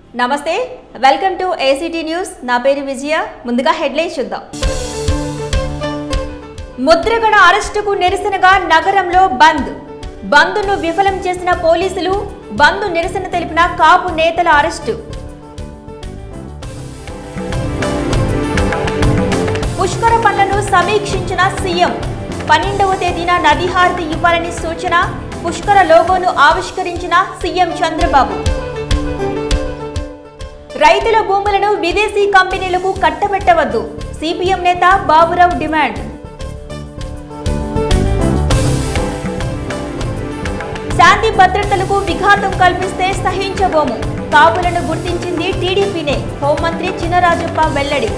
నమస్తే welcome to ACT news నా పేరు విజయ ముందుగా హెడ్లైన్స్ చూద్దాం ముద్రగడ అరెస్టుకు నిరసనగా నగరంలో బంద్ బంద్ను విఫలం చేసిన పోలీసులు బంద్ నిరసన తెలిపిన కాపు నేతల అరెస్టు పుష్కర పనులను సమీక్షించిన సీఎం పన్నెండవ తేదీన నది హారతి ఇవ్వాలని సూచన పుష్కర లోగోను ఆవిష్కరించిన సీఎం చంద్రబాబు రైతుల భూములను విదేశీ కంపెనీలకు కట్టబెట్టవద్దు సిపిఎం నేత బాబురావు డిమాండ్ శాంతి భద్రతలకు విఘాతం కల్పిస్తే సహించబోము కాపులను గుర్తించింది టీడీపీనే హోంమంత్రి చినరాజప్ప వెల్లడి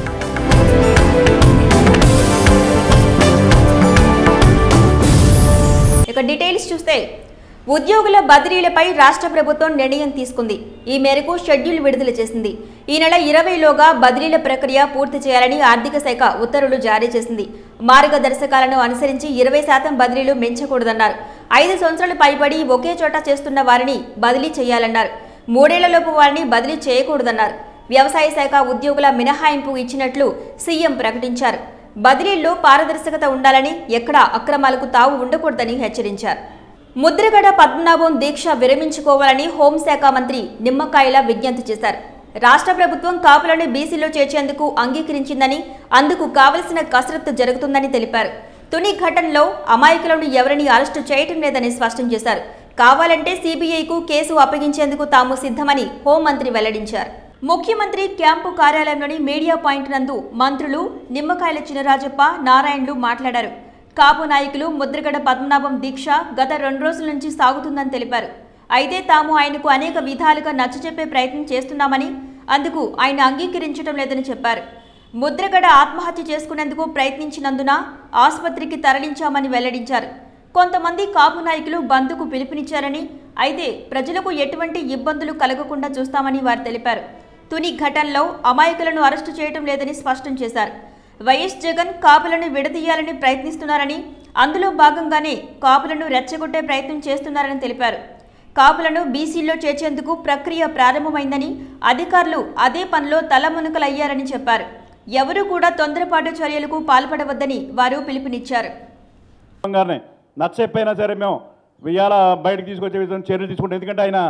ఇక డీటెయిల్స్ చూస్తే ఉద్యోగుల బదిలీలపై రాష్ట్ర ప్రభుత్వం నిర్ణయం తీసుకుంది ఈ మేరకు షెడ్యూల్ విడుదల చేసింది ఈ నెల ఇరవైలోగా బదిలీల ప్రక్రియ పూర్తి చేయాలని ఆర్థిక శాఖ ఉత్తర్వులు జారీ చేసింది మార్గదర్శకాలను అనుసరించి ఇరవై శాతం బదిలీలు మించకూడదన్నారు ఐదు సంవత్సరాలు పైబడి ఒకే చోట చేస్తున్న వారిని బదిలీ చేయాలన్నారు మూడేళ్లలోపు వారిని బదిలీ చేయకూడదన్నారు వ్యవసాయ శాఖ ఉద్యోగుల మినహాయింపు ఇచ్చినట్లు సీఎం ప్రకటించారు బదిలీల్లో పారదర్శకత ఉండాలని ఎక్కడా అక్రమాలకు తావు ఉండకూడదని హెచ్చరించారు ముద్రగడ పద్మనాభం దీక్ష విరమించుకోవాలని హోంశాఖ మంత్రి నిమ్మకాయల విజ్ఞప్తి చేశారు రాష్ట్ర ప్రభుత్వం కాపులను బీసీలో చేర్చేందుకు అంగీకరించిందని అందుకు కావలసిన కసరత్తు జరుగుతుందని తెలిపారు తుని ఘటనలో అమాయకులను ఎవరిని అరెస్టు చేయటం లేదని స్పష్టం చేశారు కావాలంటే సీబీఐకు కేసు అప్పగించేందుకు తాము సిద్ధమని హోంమంత్రి వెల్లడించారు ముఖ్యమంత్రి క్యాంపు కార్యాలయంలోని మీడియా పాయింట్ నందు మంత్రులు నిమ్మకాయల చినరాజప్ప నారాయణలు మాట్లాడారు కాపు నాయకులు ముద్రగడ పద్మనాభం దీక్ష గత రెండు రోజుల నుంచి సాగుతుందని తెలిపారు అయితే తాము ఆయనకు అనేక విధాలుగా నచ్చచెప్పే ప్రయత్నం చేస్తున్నామని అందుకు ఆయన అంగీకరించడం లేదని చెప్పారు ముద్రగడ ఆత్మహత్య చేసుకునేందుకు ప్రయత్నించినందున ఆసుపత్రికి తరలించామని వెల్లడించారు కొంతమంది కాపు నాయకులు బంద్కు పిలుపునిచ్చారని అయితే ప్రజలకు ఎటువంటి ఇబ్బందులు కలగకుండా చూస్తామని వారు తెలిపారు తుని ఘటనలో అమాయకులను అరెస్టు చేయడం లేదని స్పష్టం చేశారు వైఎస్ జగన్ కాపులను విడదీయాలని ప్రయత్నిస్తున్నారని అందులో భాగంగానే కాపులను రెచ్చగొట్టే ప్రయత్నం చేస్తున్నారని తెలిపారు కాపులను బీసీల్లో చేర్చేందుకు ప్రక్రియ ప్రారంభమైందని అధికారులు అదే పనిలో తలమునకలయ్యారని చెప్పారు ఎవరూ కూడా తొందరపాటు చర్యలకు పాల్పడవద్దని వారు పిలుపునిచ్చారు గారిని నచ్చకపోయినా సరే మేము ఇవాళ బయటకు తీసుకొచ్చే విధంగా చర్యలు తీసుకుంటాం ఎందుకంటే ఆయన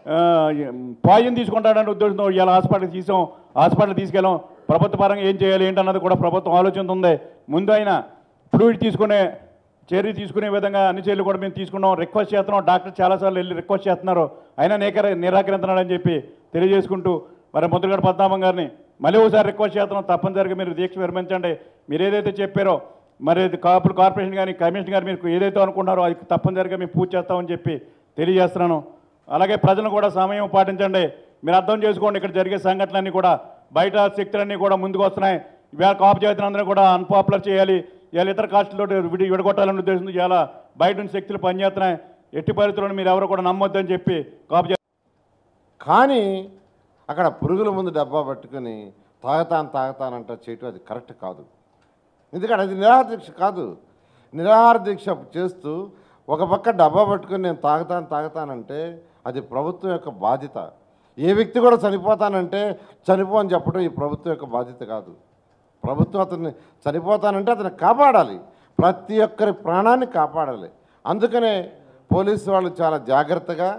పాయిజన్ తీసుకుంటాడనే ఉద్దేశంతో ఇవాళ హాస్పిటల్కి తీసాం హాస్పిటల్ తీసుకెళ్ళాం ప్రభుత్వ పరంగా ఏం చేయాలి ఏంటన్నది కూడా ప్రభుత్వం ఆలోచన ఉంది ముందు ఆయన ఫ్లూయిడ్ తీసుకునే చర్య తీసుకునే విధంగా అన్ని చర్యలు కూడా మేము తీసుకున్నాం రిక్వెస్ట్ చేస్తున్నాం డాక్టర్ చాలాసార్లు వెళ్ళి రిక్వెస్ట్ చేస్తున్నారు అయినా నేకర నిరాకరించనాడని చెప్పి తెలియజేసుకుంటూ మరి ముద్రగడ పద్మనాభం గారిని మళ్ళీ ఒకసారి రిక్వెస్ట్ చేస్తున్నాం తప్పనిసరిగా మీరు దీక్ష విరమించండి మీరు ఏదైతే చెప్పారో మరి ఇది కాపులు కార్పొరేషన్ కానీ కమిషన్ గారు మీరు ఏదైతే అనుకున్నారో అది తప్పనిసరిగా మేము పూర్తి చేస్తామని చెప్పి తెలియజేస్తున్నాను అలాగే ప్రజలను కూడా సమయం పాటించండి మీరు అర్థం చేసుకోండి ఇక్కడ జరిగే సంఘటనలన్నీ కూడా బయట శక్తులన్నీ కూడా ముందుకు వస్తున్నాయి ఇవాళ కాపు చేతులందరూ కూడా అన్పాపులర్ చేయాలి ఇవాళ ఇతర కాస్టులతో విడి విడగొట్టాలనే ఉద్దేశంతో ఇవాళ బయట నుంచి శక్తులు పనిచేస్తున్నాయి ఎట్టి పరిస్థితుల్లో మీరు ఎవరు కూడా నమ్మొద్దని చెప్పి కాపు చే- కానీ అక్కడ పురుగుల ముందు డబ్బా పట్టుకొని తాగుతాను తాగుతానంట చేయటం అది కరెక్ట్ కాదు ఎందుకంటే అది నిరాహార దీక్ష కాదు నిరాహార దీక్ష చేస్తూ ఒక పక్క డబ్బా పట్టుకొని నేను తాగుతాను తాగుతానంటే అది ప్రభుత్వం యొక్క బాధ్యత ఏ వ్యక్తి కూడా చనిపోతానంటే చనిపో అని చెప్పడం ఈ ప్రభుత్వం యొక్క బాధ్యత కాదు ప్రభుత్వం అతన్ని చనిపోతానంటే అతన్ని కాపాడాలి ప్రతి ఒక్కరి ప్రాణాన్ని కాపాడాలి అందుకనే పోలీసు వాళ్ళు చాలా జాగ్రత్తగా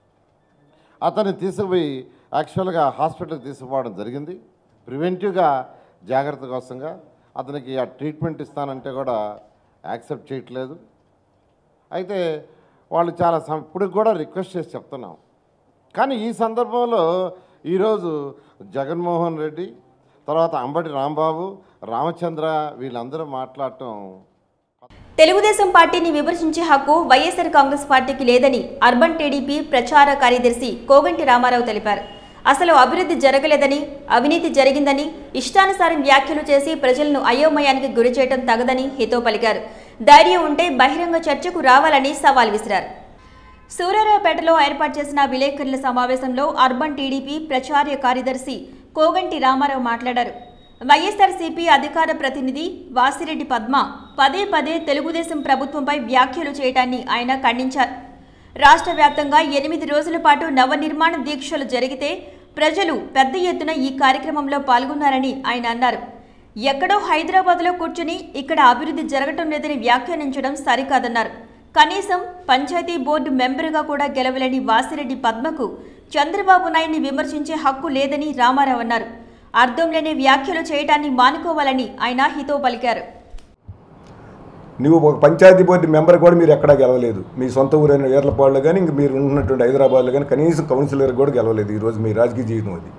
అతన్ని తీసుకుపోయి యాక్చువల్గా హాస్పిటల్కి తీసుకుపోవడం జరిగింది ప్రివెంటివ్గా జాగ్రత్త కోసంగా అతనికి ఆ ట్రీట్మెంట్ ఇస్తానంటే కూడా యాక్సెప్ట్ చేయట్లేదు అయితే వాళ్ళు చాలా సం ఇప్పుడు కూడా రిక్వెస్ట్ చేసి చెప్తున్నాం కానీ ఈ సందర్భంలో ఈరోజు జగన్మోహన్ రెడ్డి తర్వాత అంబటి రాంబాబు రామచంద్ర వీళ్ళందరూ మాట్లాడటం తెలుగుదేశం పార్టీని విమర్శించే హక్కు వైఎస్ఆర్ కాంగ్రెస్ పార్టీకి లేదని అర్బన్ టీడీపీ ప్రచార కార్యదర్శి కోగంటి రామారావు తెలిపారు అసలు అభివృద్ధి జరగలేదని అవినీతి జరిగిందని ఇష్టానుసారం వ్యాఖ్యలు చేసి ప్రజలను అయోమయానికి గురి చేయడం తగదని హితో పలికారు ధైర్యం ఉంటే బహిరంగ చర్చకు రావాలని సవాల్ విసిరారు సూర్యారావుపేటలో ఏర్పాటు చేసిన విలేకరుల సమావేశంలో అర్బన్ టీడీపీ ప్రచార కార్యదర్శి కోగంటి రామారావు మాట్లాడారు వైఎస్ఆర్సీపీ అధికార ప్రతినిధి వాసిరెడ్డి పద్మ పదే పదే తెలుగుదేశం ప్రభుత్వంపై వ్యాఖ్యలు చేయడాన్ని ఆయన ఖండించారు రాష్ట్ర వ్యాప్తంగా ఎనిమిది రోజుల పాటు నవనిర్మాణ దీక్షలు జరిగితే ప్రజలు పెద్ద ఎత్తున ఈ కార్యక్రమంలో పాల్గొన్నారని ఆయన అన్నారు ఎక్కడో హైదరాబాద్లో కూర్చుని ఇక్కడ అభివృద్ధి జరగటం లేదని వ్యాఖ్యానించడం సరికాదన్నారు కనీసం పంచాయతీ బోర్డు మెంబరుగా కూడా గెలవలేని వాసిరెడ్డి పద్మకు చంద్రబాబు నాయుడిని విమర్శించే హక్కు లేదని రామారావు అన్నారు అర్థం లేని వ్యాఖ్యలు చేయటాన్ని మానుకోవాలని ఆయన హితవు పలికారు నువ్వు ఒక పంచాయతీ బోర్డు మెంబర్ కూడా మీరు ఎక్కడా గెలవలేదు మీ సొంత ఊరైన ఏర్లపాడులో కానీ ఇంక మీరు ఉన్నటువంటి హైదరాబాద్లో కానీ కనీసం కౌన్సిలర్ కూడా గెలవలేదు ఈరోజు మీ రాజకీయ జీవితం అది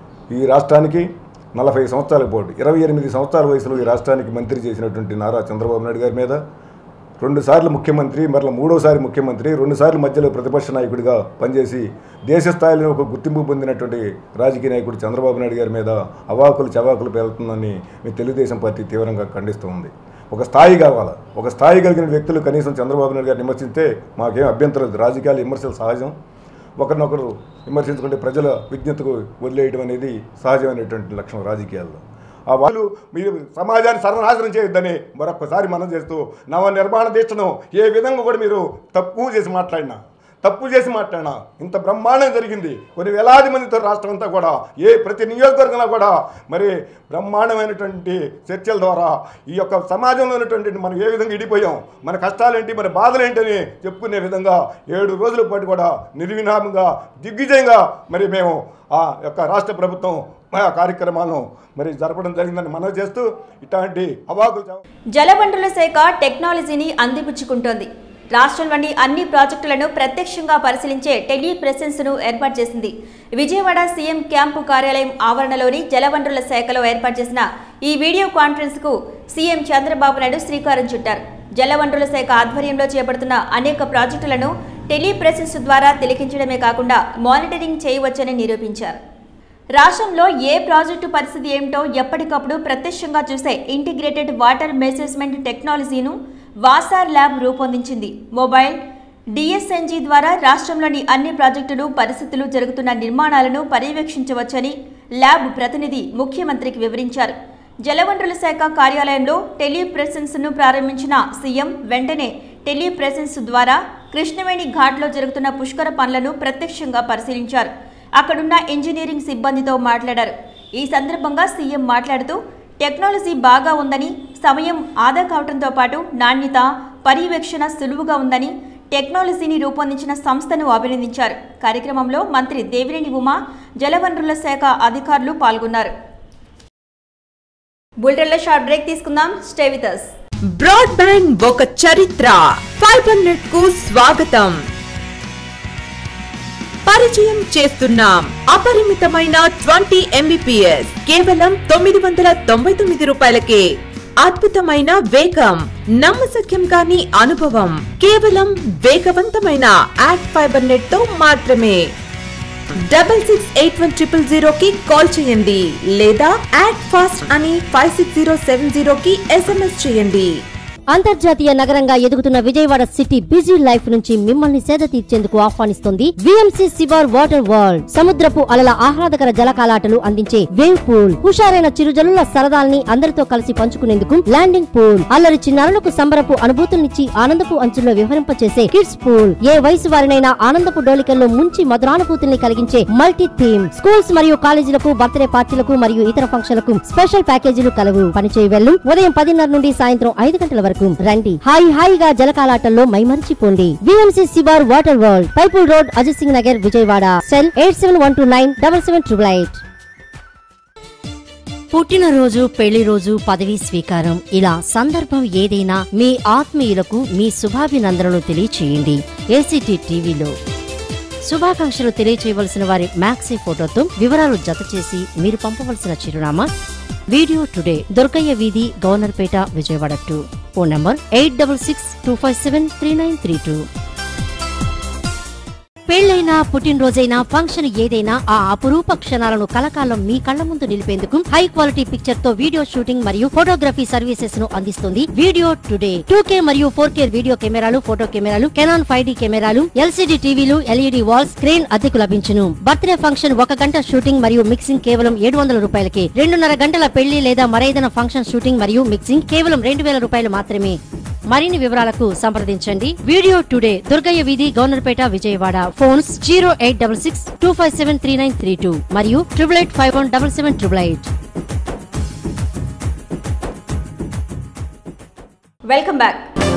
ఈ రాష్ట్రానికి నలభై సంవత్సరాల పాటు ఇరవై ఎనిమిది సంవత్సరాల వయసులో ఈ రాష్ట్రానికి మంత్రి చేసినటువంటి నారా చంద్రబాబు నాయుడు గారి మీద రెండుసార్లు ముఖ్యమంత్రి మరలా మూడోసారి ముఖ్యమంత్రి రెండుసార్లు మధ్యలో ప్రతిపక్ష నాయకుడిగా పనిచేసి దేశ స్థాయిలో ఒక గుర్తింపు పొందినటువంటి రాజకీయ నాయకుడు చంద్రబాబు నాయుడు గారి మీద అవాకులు చవాకులు పేలుతుందని మీ తెలుగుదేశం పార్టీ తీవ్రంగా ఖండిస్తూ ఉంది ఒక స్థాయి కావాలి ఒక స్థాయి కలిగిన వ్యక్తులు కనీసం చంద్రబాబు నాయుడు గారిని విమర్శిస్తే మాకేం అభ్యంతరం లేదు రాజకీయాలు విమర్శలు సహజం ఒకరినొకరు విమర్శించుకుంటే ప్రజల విజ్ఞతకు వదిలేయడం అనేది సహజమైనటువంటి లక్షణం రాజకీయాల్లో ఆ వాళ్ళు మీరు సమాజాన్ని సర్వనాశనం చేయొద్దని మరొకసారి మనం చేస్తూ నవ నిర్మాణ దీక్షను ఏ విధంగా కూడా మీరు తక్కువ చేసి మాట్లాడినా తప్పు చేసి మాట్లాడినా ఇంత బ్రహ్మాండం జరిగింది కొన్ని వేలాది మందితో రాష్ట్రం అంతా కూడా ఏ ప్రతి నియోజకవర్గంలో కూడా మరి బ్రహ్మాండమైనటువంటి చర్చల ద్వారా ఈ యొక్క సమాజంలో ఉన్నటువంటి మనం ఏ విధంగా ఇడిపోయాం మన కష్టాలేంటి మన బాధలేంటి అని చెప్పుకునే విధంగా ఏడు రోజుల పాటు కూడా నిర్వినామంగా దిగ్విజయంగా మరి మేము ఆ యొక్క రాష్ట్ర ప్రభుత్వం ఆ కార్యక్రమాలను మరి జరపడం జరిగిందని మనవి చేస్తూ ఇట్లాంటి అవాకులు చవ- జలవనరుల శాఖ టెక్నాలజీని అందిపుచ్చుకుంటోంది రాష్ట్రంలోని అన్ని ప్రాజెక్టులను ప్రత్యక్షంగా పరిశీలించే టెలి ను ఏర్పాటు చేసింది విజయవాడ సీఎం క్యాంపు కార్యాలయం ఆవరణలోని జలవనరుల శాఖలో ఏర్పాటు చేసిన ఈ వీడియో కాన్ఫరెన్స్ కు సీఎం చంద్రబాబు నాయుడు శ్రీకారం చుట్టారు జలవనరుల శాఖ ఆధ్వర్యంలో చేపడుతున్న అనేక ప్రాజెక్టులను టెలి ద్వారా తిలకించడమే కాకుండా మానిటరింగ్ చేయవచ్చని నిరూపించారు రాష్ట్రంలో ఏ ప్రాజెక్టు పరిస్థితి ఏమిటో ఎప్పటికప్పుడు ప్రత్యక్షంగా చూసే ఇంటిగ్రేటెడ్ వాటర్ మేనేజ్మెంట్ టెక్నాలజీను వాసార్ ల్యాబ్ రూపొందించింది మొబైల్ డిఎస్ఎన్జి ద్వారా రాష్ట్రంలోని అన్ని ప్రాజెక్టులు పరిస్థితులు జరుగుతున్న నిర్మాణాలను పర్యవేక్షించవచ్చని ల్యాబ్ ప్రతినిధి ముఖ్యమంత్రికి వివరించారు జలవనరుల శాఖ కార్యాలయంలో టెలిప్రెసెన్స్ను ప్రారంభించిన సీఎం వెంటనే టెలిప్రెసెన్స్ ద్వారా కృష్ణవేణి ఘాట్లో జరుగుతున్న పుష్కర పనులను ప్రత్యక్షంగా పరిశీలించారు అక్కడున్న ఇంజనీరింగ్ సిబ్బందితో మాట్లాడారు ఈ సందర్భంగా సీఎం మాట్లాడుతూ టెక్నాలజీ బాగా ఉందని సమయం ఆదా కావడంతో పాటు నాణ్యత పర్యవేక్షణ సులువుగా ఉందని టెక్నాలజీని రూపొందించిన సంస్థను అభినందించారు కార్యక్రమంలో మంత్రి దేవినేని ఉమా జలవనరుల శాఖ అధికారులు పాల్గొన్నారు బులెటిన్లో షార్ట్ బ్రేక్ తీసుకుందాం స్టే విత్ us. బ్రాడ్బ్యాండ్ ఒక చరిత్ర ఫైబర్ నెట్ కు స్వాగతం పరిచయం చేస్తున్నాం అపరిమితమైన ట్వంటీ ఎంబీపీఎస్ కేవలం తొమ్మిది వందల తొంభై తొమ్మిది రూపాయలకే అద్భుతమైన వేగం నమ్మశక్యం కాని అనుభవం కేవలం వేగవంతమైన యాడ్ ఫైబర్ నెట్ తో మాత్రమే double six eight one triple zero కి కాల్ చేయండి లేదా యాడ్ ఫాస్ట్ అని five six zero seven zero కి ఎస్ఎంఎస్ చేయండి అంతర్జాతీయ నగరంగా ఎదుగుతున్న విజయవాడ సిటీ బిజీ లైఫ్ నుంచి మిమ్మల్ని సేద తీర్చేందుకు ఆహ్వానిస్తుంది విఎంసి సివార్ వాటర్ వరల్డ్ సముద్రపు అలల ఆహ్లాదకర జలకాలాటలు అందించే వేవ్ పూల్ హుషారైన చిరుజల్లుల సరదాల్ని అందరితో కలిసి పంచుకునేందుకు ల్యాండింగ్ పూల్ అల్లరి చిన్నారులకు సంబరపు అనుభూతుల్నిచ్చి ఆనందపు అంచుల్లో వివరింపచేసే కిడ్స్ పూల్ ఏ వయసు వారినైనా ఆనందపు డోలికల్లో ముంచి మధురానుభూతుల్ని కలిగించే మల్టీ థీమ్ స్కూల్స్ మరియు కాలేజీలకు బర్త్డే పార్టీలకు మరియు ఇతర ఫంక్షన్లకు స్పెషల్ ప్యాకేజీలు కలవు పనిచేయ వెళ్ళు ఉదయం పదిన్నర నుండి సాయంత్రం ఐదు గంటల వరకు రండి హాయి హాయిగా జలకాలాటల్లో మైమరిచిపోండి విఎంసి సిబార్ వాటర్ వరల్డ్ పైపుల్ road Ajit Singh Nagar Vijayawada cell eight seven one two nine double seven triple eight పుట్టినరోజు పెళ్లి రోజు పదవీ స్వీకారం ఇలా సందర్భం ఏదైనా మీ ఆత్మీయులకు మీ శుభాభినందనలు తెలియచేయండి ఏసీటీ టీవీలో శుభాకాంక్షలు తెలియచేయవలసిన వారి మ్యాక్సీ ఫోటోతో వివరాలు జత చేసి మీరు పంపవలసిన చిరునామా వీడియో టుడే దుర్గయ్య వీధి Governorpet Vijayawada two phone number eight double six two five seven three nine three two పెళ్లైనా పుట్టినరోజైనా ఫంక్షన్ ఏదైనా ఆ అపురూప క్షణాలను కలకాలం మీ కళ్ల ముందు నిలిపేందుకు హై క్వాలిటీ పిక్చర్ తో వీడియో షూటింగ్ మరియు ఫోటోగ్రఫీ సర్వీసెస్ ను అందిస్తుంది వీడియో టుడే టూ కే మరియు ఫోర్ కే వీడియో కెమెరాలు ఫోటో కెమెరాలు కెనాన్ ఫైవ్ డి కెమెరాలు ఎల్సిడి టీవీలు ఎల్ఈడి వాల్స్ స్క్రీన్ అద్దెకు లభించును బర్త్డే ఫంక్షన్ ఒక గంట షూటింగ్ మరియు మిక్సింగ్ కేవలం ఏడు వందల రూపాయలకే రెండున్నర గంటల పెళ్లి లేదా మరేదైనా ఫంక్షన్ షూటింగ్ మరియు మిక్సింగ్ కేవలం రెండు వేల రూపాయలు మాత్రమే మరిన్ని వివరాలకు సంప్రదించండి వీడియో టుడే దుర్గయ్య వీధి Governorpet Vijayawada phones zero eight double six two five seven three nine three two మరియు triple eight five one double seven triple eight welcome back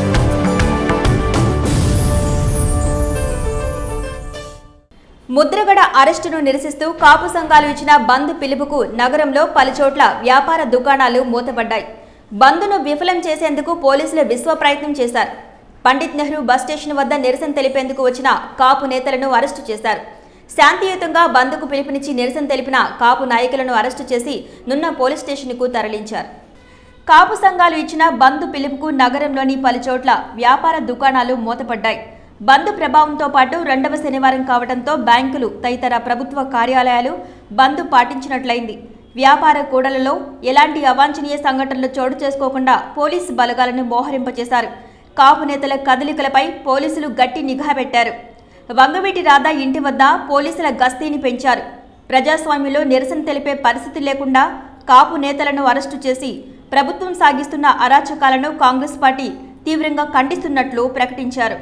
Mudragada అరెస్టును నిరసిస్తూ కాపు సంఘాలు ఇచ్చిన బంద్ పిలుపుకు నగరంలో పలుచోట్ల వ్యాపార దుకాణాలు మూతపడ్డాయి బంద్ను విఫలం చేసేందుకు పోలీసులు విశ్వ ప్రయత్నం చేశారు పండిత్ నెహ్రూ బస్ స్టేషన్ వద్ద నిరసన తెలిపేందుకు వచ్చిన కాపు నేతలను అరెస్టు చేశారు శాంతియుతంగా బంద్కు పిలుపునిచ్చి నిరసన తెలిపిన కాపు నాయకులను అరెస్టు చేసి నున్న పోలీస్ స్టేషన్కు తరలించారు కాపు సంఘాలు ఇచ్చిన బంద్ పిలుపుకు నగరంలోని పలుచోట్ల వ్యాపార దుకాణాలు మూతపడ్డాయి బంద్ ప్రభావంతో పాటు రెండవ శనివారం కావడంతో బ్యాంకులు తదితర ప్రభుత్వ కార్యాలయాలు బంద్ పాటించినట్లయింది వ్యాపార కూడలలో ఎలాంటి అవాంఛనీయ సంఘటనలు చోటు చేసుకోకుండా పోలీసు బలగాలను మోహరింపచేశారు కాపు నేతల కదలికలపై పోలీసులు గట్టి నిఘా పెట్టారు వంగవీటి రాధా ఇంటి వద్ద పోలీసుల గస్తీని పెంచారు ప్రజాస్వామ్యంలో నిరసన తెలిపే పరిస్థితి లేకుండా కాపు నేతలను అరెస్టు చేసి ప్రభుత్వం సాగిస్తున్న అరాచకాలను కాంగ్రెస్ పార్టీ తీవ్రంగా ఖండిస్తున్నట్లు ప్రకటించారు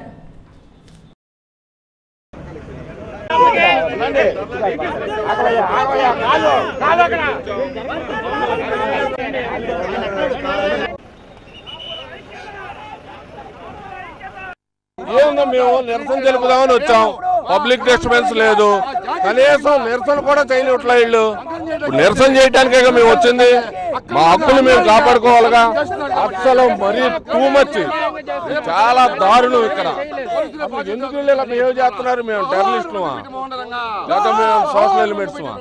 ఏందో మేము నిరసన తెలుపుదామని వచ్చాం పబ్లిక్ డిస్టర్బెన్స్ లేదు కనీసం నిరసన కూడా చేయనిట్లా వీళ్ళు ఇప్పుడు నిరసన చేయడానికే మేము వచ్చింది మా హక్కులు మేము కాపాడుకోవాలిగా అసలు మరీ టూ మచ్ చాలా దారుణం ఇక్కడ అసలు ఎందుకు వీళ్ళు ఇలా బిహేవ్ చేస్తున్నారు మేము టెర్రలిస్టుమా లేదా మేము సోషల్ ఎలిమెంట్స్మా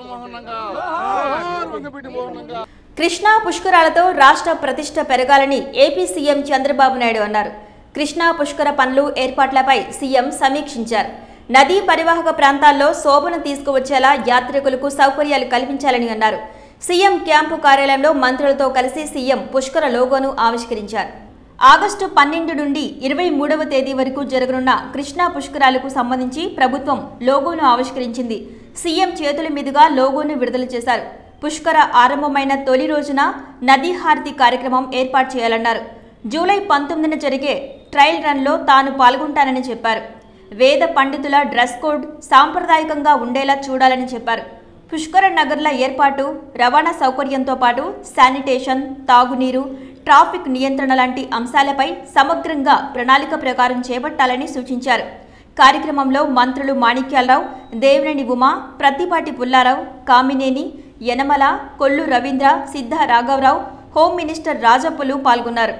కృష్ణా పుష్కరాలతో రాష్ట్ర ప్రతిష్ట పెరగాలని ఏపీ సీఎం చంద్రబాబు నాయుడు అన్నారు కృష్ణా పుష్కర పనులు ఏర్పాట్లపై సీఎం సమీక్షించారు నదీ పరివాహక ప్రాంతాల్లో శోభను తీసుకువచ్చేలా యాత్రికులకు సౌకర్యాలు కల్పించాలని అన్నారు సీఎం క్యాంపు కార్యాలయంలో మంత్రులతో కలిసి సీఎం పుష్కర లోగోను ఆవిష్కరించారు ఆగస్టు పన్నెండు నుండి ఇరవై మూడవ తేదీ వరకు జరగనున్న కృష్ణా పుష్కరాలకు సంబంధించి ప్రభుత్వం లోగోను ఆవిష్కరించింది సీఎం చేతుల మీదుగా లోగోను విడుదల చేశారు పుష్కర ఆరంభమైన తొలి రోజున నదీ హారతి కార్యక్రమం ఏర్పాటు చేయాలన్నారు జూలై పంతొమ్మిదిన జరిగే ట్రయల్ రన్లో తాను పాల్గొంటానని చెప్పారు వేద పండితుల డ్రెస్ కోడ్ సాంప్రదాయకంగా ఉండేలా చూడాలని చెప్పారు పుష్కర నగర్ల ఏర్పాటు రవాణా సౌకర్యంతో పాటు శానిటేషన్ తాగునీరు ట్రాఫిక్ నియంత్రణ లాంటి అంశాలపై సమగ్రంగా ప్రణాళిక ప్రకారం చేపట్టాలని సూచించారు కార్యక్రమంలో మంత్రులు మాణిక్యాలరావు దేవినేని ఉమా ప్రత్తిపాటి పుల్లారావు కామినేని యనమల కొల్లు రవీంద్ర సిద్ధ రాఘవరావు హోం మినిస్టర్ రాజప్పులు పాల్గొన్నారు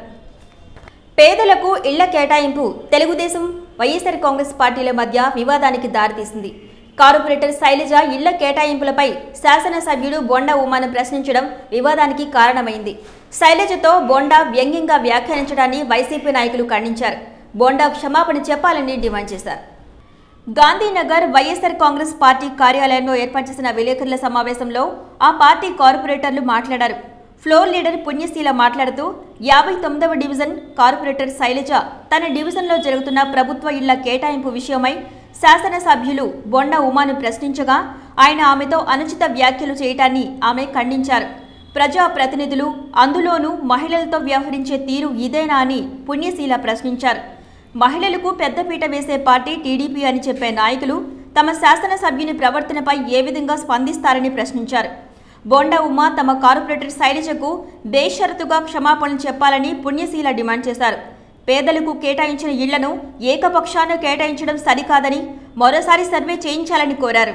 పేదలకు ఇళ్ల కేటాయింపు తెలుగుదేశం వైఎస్ఆర్ కాంగ్రెస్ పార్టీల మధ్య వివాదానికి దారితీసింది కార్పొరేటర్ శైలజ ఇళ్ల కేటాయింపులపై శాసనసభ్యుడు బొండా ఉమాను ప్రశ్నించడం వివాదానికి కారణమైంది శైలజతో బొండా వ్యంగ్యంగా వ్యాఖ్యానించడాన్ని వైసీపీ నాయకులు ఖండించారు బొండా క్షమాపణ చెప్పాలని డిమాండ్ చేశారు గాంధీనగర్ వైఎస్ఆర్ కాంగ్రెస్ పార్టీ కార్యాలయంలో ఏర్పాటు చేసిన విలేకరుల సమావేశంలో ఆ పార్టీ కార్పొరేటర్లు మాట్లాడారు ఫ్లోర్ లీడర్ పుణ్యశీల మాట్లాడుతూ యాభై తొమ్మిదవ డివిజన్ కార్పొరేటర్ శైలజ తన డివిజన్లో జరుగుతున్న ప్రభుత్వ ఇళ్ల కేటాయింపు విషయమై శాసనసభ్యులు బొండ ఉమాను ప్రశ్నించగా ఆయన ఆమెతో అనుచిత వ్యాఖ్యలు చేయటాన్ని ఆమె ఖండించారు ప్రజా ప్రతినిధులు అందులోనూ మహిళలతో వ్యవహరించే తీరు ఇదేనా అని పుణ్యశీల ప్రశ్నించారు మహిళలకు పెద్దపీట వేసే పార్టీ టీడీపీ అని చెప్పే నాయకులు తమ శాసనసభ్యుని ప్రవర్తనపై ఏ విధంగా స్పందిస్తారని ప్రశ్నించారు బోండా ఉమా తమ కార్పొరేటర్ శైలజకు బేషరతుగా క్షమాపణలు చెప్పాలని పుణ్యశీల డిమాండ్ చేశారు పేదలకు కేటాయించిన ఇళ్లను ఏకపక్షాన కేటాయించడం సరికాదని మరోసారి సర్వే చేయించాలని కోరారు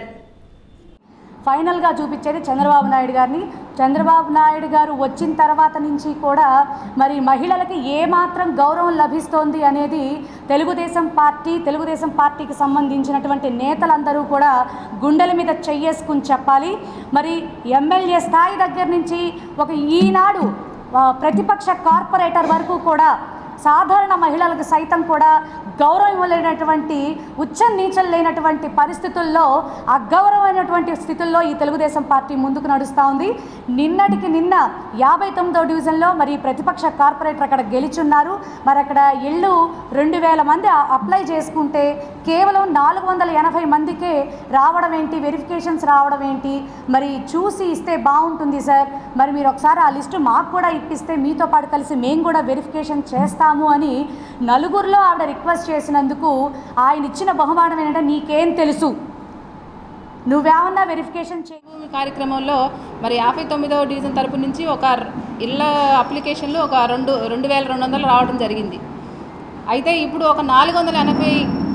ఫైనల్గా చూపించేది చంద్రబాబు నాయుడు గారిని చంద్రబాబు నాయుడు గారు వచ్చిన తర్వాత నుంచి కూడా మరి మహిళలకి ఏమాత్రం గౌరవం లభిస్తోంది అనేది తెలుగుదేశం పార్టీ తెలుగుదేశం పార్టీకి సంబంధించినటువంటి నేతలందరూ కూడా గుండెల మీద చెయ్యేసుకుని చెప్పాలి మరి ఎమ్మెల్యే స్థాయి దగ్గర నుంచి ఒక ఈనాడు ఆ, ప్రతిపక్ష కార్పొరేటర్ వరకు కూడా సాధారణ మహిళలకు సైతం కూడా గౌరవం ఇవ్వలేనటువంటి ఉచ్చ నీచలు లేనటువంటి పరిస్థితుల్లో అగౌరవమైనటువంటి స్థితుల్లో ఈ తెలుగుదేశం పార్టీ ముందుకు నడుస్తూ ఉంది నిన్నటికి నిన్న యాభై తొమ్మిదో డివిజన్లో మరి ప్రతిపక్ష కార్పొరేటర్ అక్కడ గెలిచున్నారు మరి అక్కడ ఇళ్ళు రెండు వేల మంది ఆ- అప్లై చేసుకుంటే కేవలం నాలుగు వందల ఎనభై మందికే రావడం ఏంటి వెరిఫికేషన్స్ రావడం ఏంటి మరి చూసి ఇస్తే బాగుంటుంది సార్ మరి మీరు ఒకసారి ఆ లిస్టు మాకు కూడా ఇప్పిస్తే మీతో పాటు కలిసి మేము కూడా వెరిఫికేషన్ చేస్తాం చేస్తాము అని నలుగురిలో ఆవిడ రిక్వెస్ట్ చేసినందుకు ఆయన ఇచ్చిన బహుమానం ఏంటంటే నీకేం తెలుసు నువ్వేమన్నా వెరిఫికేషన్ చే భూమి కార్యక్రమంలో మరి యాభై తొమ్మిదవ డివిజన్ తరపు నుంచి ఒక ర- ఇళ్ళ అప్లికేషన్లు ఒక రెండు రెండు వేల రెండు వందలు రావడం జరిగింది అయితే ఇప్పుడు ఒక నాలుగు వందల ఎనభై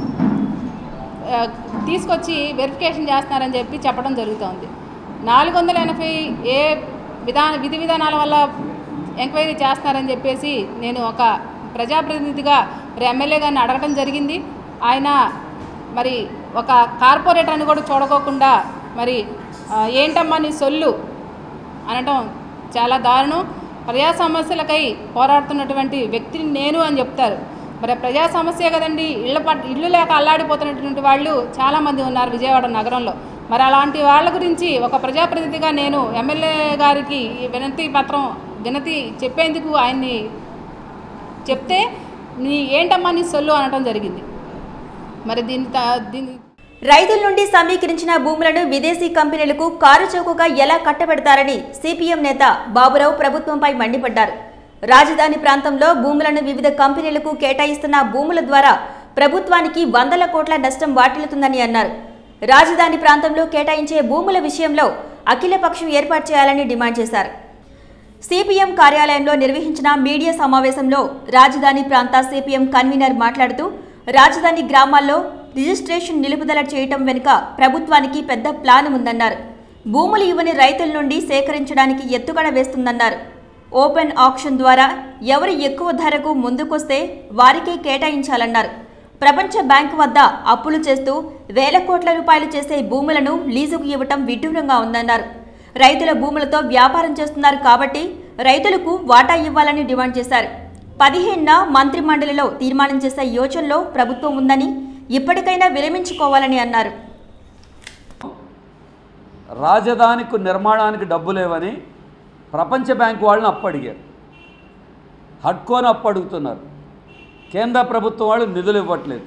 ఆ, తీసుకొచ్చి వెరిఫికేషన్ చేస్తున్నారని చెప్పి చెప్పడం జరుగుతోంది నాలుగు వందల ఎనభై ఏ విధాన విధి విధానాల వల్ల ఎంక్వైరీ చేస్తున్నారని చెప్పేసి నేను ఒక ప్రజాప్రతినిధిగా మరి ఎమ్మెల్యే గారిని అడగడం జరిగింది ఆయన మరి ఒక కార్పొరేటర్ అని కూడా చూడకోకుండా మరి ఆ, ఏంటమ్మా నీ సొల్లు అనటం చాలా దారుణం ప్రజా సమస్యలకై పోరాడుతున్నటువంటి వ్యక్తిని నేను అని చెప్తారు మరి ప్రజా సమస్య కదండి ఇళ్ళ పట్ ఇల్లు లేక అల్లాడిపోతున్నటువంటి వాళ్ళు చాలామంది ఉన్నారు విజయవాడ నగరంలో మరి అలాంటి వాళ్ళ గురించి ఒక ప్రజాప్రతినిధిగా నేను ఎమ్మెల్యే గారికి ఈ వినతి పత్రం వినతి చెప్పేందుకు ఆయన్ని చెప్తే నీ ఏంటమ్మా నీ సొల్లు అనటం జరిగింది మరి దీని త- దీని రైతుల నుండి సమీకరించిన భూములను విదేశీ కంపెనీలకు కారు చౌకగా ఎలా కట్టబెడతారని సిపిఎం నేత బాబురావు ప్రభుత్వంపై మండిపడ్డారు రాజధాని ప్రాంతంలో భూములను వివిధ కంపెనీలకు కేటాయిస్తున్న భూముల ద్వారా ప్రభుత్వానికి వందల కోట్ల నష్టం వాటిల్లుతుందని అన్నారు రాజధాని ప్రాంతంలో కేటాయించే భూముల విషయంలో అఖిలపక్షం ఏర్పాటు చేయాలని డిమాండ్ చేశారు సిపిఎం కార్యాలయంలో నిర్వహించిన మీడియా సమావేశంలో రాజధాని ప్రాంత సిపిఎం కన్వీనర్ మాట్లాడుతూ రాజధాని గ్రామాల్లో రిజిస్ట్రేషన్ నిలుపుదల చేయటం వెనుక ప్రభుత్వానికి పెద్ద ప్లాన్ ఉందన్నారు భూములు ఇవ్వని రైతుల నుండి సేకరించడానికి ఎత్తుగడ వేస్తుందన్నారు ఓపెన్ ఆక్షన్ ద్వారా ఎవరు ఎక్కువ ధరకు ముందుకొస్తే వారికే కేటాయించాలన్నారు ప్రపంచ బ్యాంకు వద్ద అప్పులు చేస్తూ వేల కోట్ల రూపాయలు చేసే భూములను లీజుకు ఇవ్వటం విడ్డూరంగా ఉందన్నారు రైతుల భూములతో వ్యాపారం చేస్తున్నారు కాబట్టి రైతులకు వాటా ఇవ్వాలని డిమాండ్ చేశారు పదిహేనున మంత్రి మండలిలో తీర్మానం చేసే యోచనలో ప్రభుత్వం ఉందని ఇప్పటికైనా విరమించుకోవాలని అన్నారు రాజధానికి నిర్మాణానికి డబ్బు లేవని ప్రపంచ బ్యాంకు వాళ్ళని అప్పు అడిగారు హడ్కోని అప్పు అడుగుతున్నారు కేంద్ర ప్రభుత్వం వాళ్ళు నిధులు ఇవ్వట్లేదు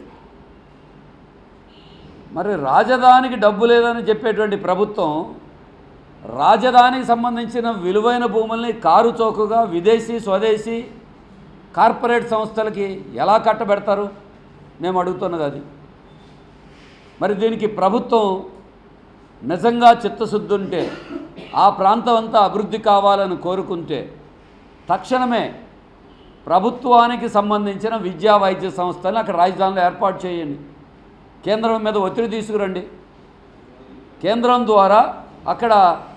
మరి రాజధానికి డబ్బు లేదని చెప్పేటువంటి ప్రభుత్వం రాజధానికి సంబంధించిన విలువైన భూముల్ని కారు చౌకగా విదేశీ స్వదేశీ కార్పొరేట్ సంస్థలకి ఎలా కట్టబెడతారు మేము అడుగుతున్నది అది మరి దీనికి ప్రభుత్వం నిజంగా చిత్తశుద్ధి ఉంటే ఆ ప్రాంతం అంతా అభివృద్ధి కావాలని కోరుకుంటే తక్షణమే ప్రభుత్వానికి సంబంధించిన విద్యా వైద్య సంస్థలను అక్కడ రాజధానిలో ఏర్పాటు చేయండి కేంద్రం మీద ఒత్తిడి తీసుకురండి కేంద్రం ద్వారా అక్కడ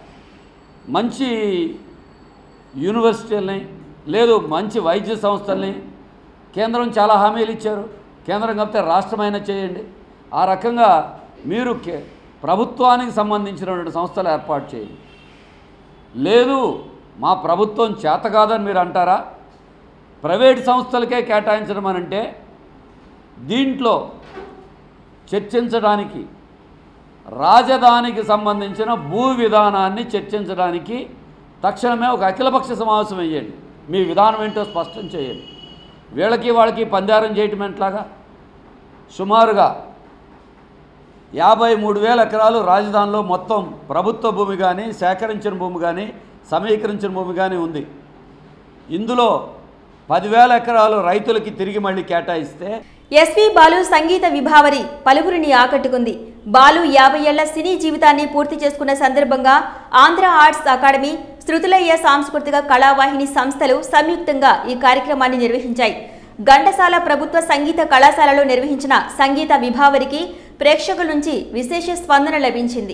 మంచి యూనివర్సిటీలని లేదు మంచి వైద్య సంస్థల్ని కేంద్రం చాలా హామీలు ఇచ్చారు కేంద్రం కాకపోతే రాష్ట్రమైనా చేయండి ఆ రకంగా మీరు కే ప్రభుత్వానికి సంబంధించినటువంటి సంస్థలు ఏర్పాటు చేయండి లేదు మా ప్రభుత్వం చేత కాదని మీరు అంటారా ప్రైవేట్ సంస్థలకే కేటాయించడం అని అంటే దీంట్లో చర్చించడానికి రాజధానికి సంబంధించిన భూ విధానాన్ని చర్చించడానికి తక్షణమే ఒక అఖిలపక్ష సమావేశం వేయండి మీ విధానం ఏంటో స్పష్టం చేయండి వీళ్ళకి వాళ్ళకి పందారం చేయటం ఎట్లాగా సుమారుగా యాభై మూడు వేల ఎకరాలు రాజధానిలో మొత్తం ప్రభుత్వ భూమి కానీ సేకరించిన భూమి కానీ సమీకరించిన భూమి కానీ ఉంది ఇందులో పదివేల ఎకరాలు రైతులకి తిరిగి మళ్ళీ కేటాయిస్తే ఎస్వి బాలు సంగీత విభావరి పలువురిని ఆకట్టుకుంది బాలు యాభై ఏళ్ల సినీ జీవితాన్ని పూర్తి చేసుకున్న సందర్భంగా ఆంధ్ర ఆర్ట్స్ అకాడమీ శృతులయ్య సాంస్కృతిక కళావాహిని సంస్థలు సంయుక్తంగా ఈ కార్యక్రమాన్ని నిర్వహించాయి ఘంటసాల ప్రభుత్వ సంగీత కళాశాలలో నిర్వహించిన సంగీత విభావరికి ప్రేక్షకుల నుంచి విశేష స్పందన లభించింది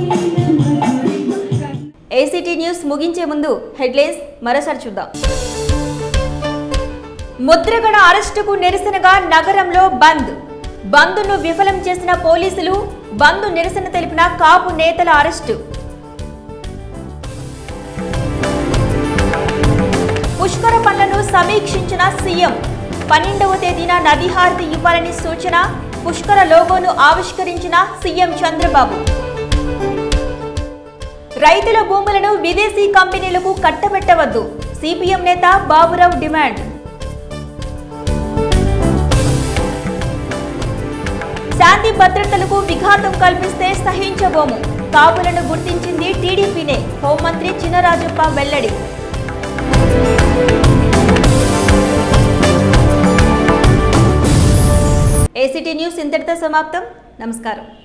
ఏసీటీ న్యూస్ ముగించే ముందు హెడ్లైన్స్ మరోసారి చూద్దాం ముద్రగడ అరెస్టుకు నిరసనగా నగరంలో బంద్ బంద్ను విఫలం చేసిన పోలీసులు బంద్ నిరసన తెలిపిన కాపు నేతల అరెస్టు పుష్కర పనులను సమీక్షించిన సీఎం పన్నెండవ తేదీన నదిహారతి ఇవ్వాలని సూచన పుష్కర లోగోను ఆవిష్కరించిన సీఎం చంద్రబాబు రైతుల భూములను విదేశీ కంపెనీలకు కట్టబెట్టవద్దు సిపిఎం నేత బాబురావు డిమాండ్ శాంతి భద్రతలకు విఘాతం కల్పిస్తే సహించబోము కాపులను గుర్తించింది టీడీపీనే హోంమంత్రి చినరాజప్ప వెల్లడి ఏసీటీ న్యూస్ ఇంతటితో సమాప్తం నమస్కారం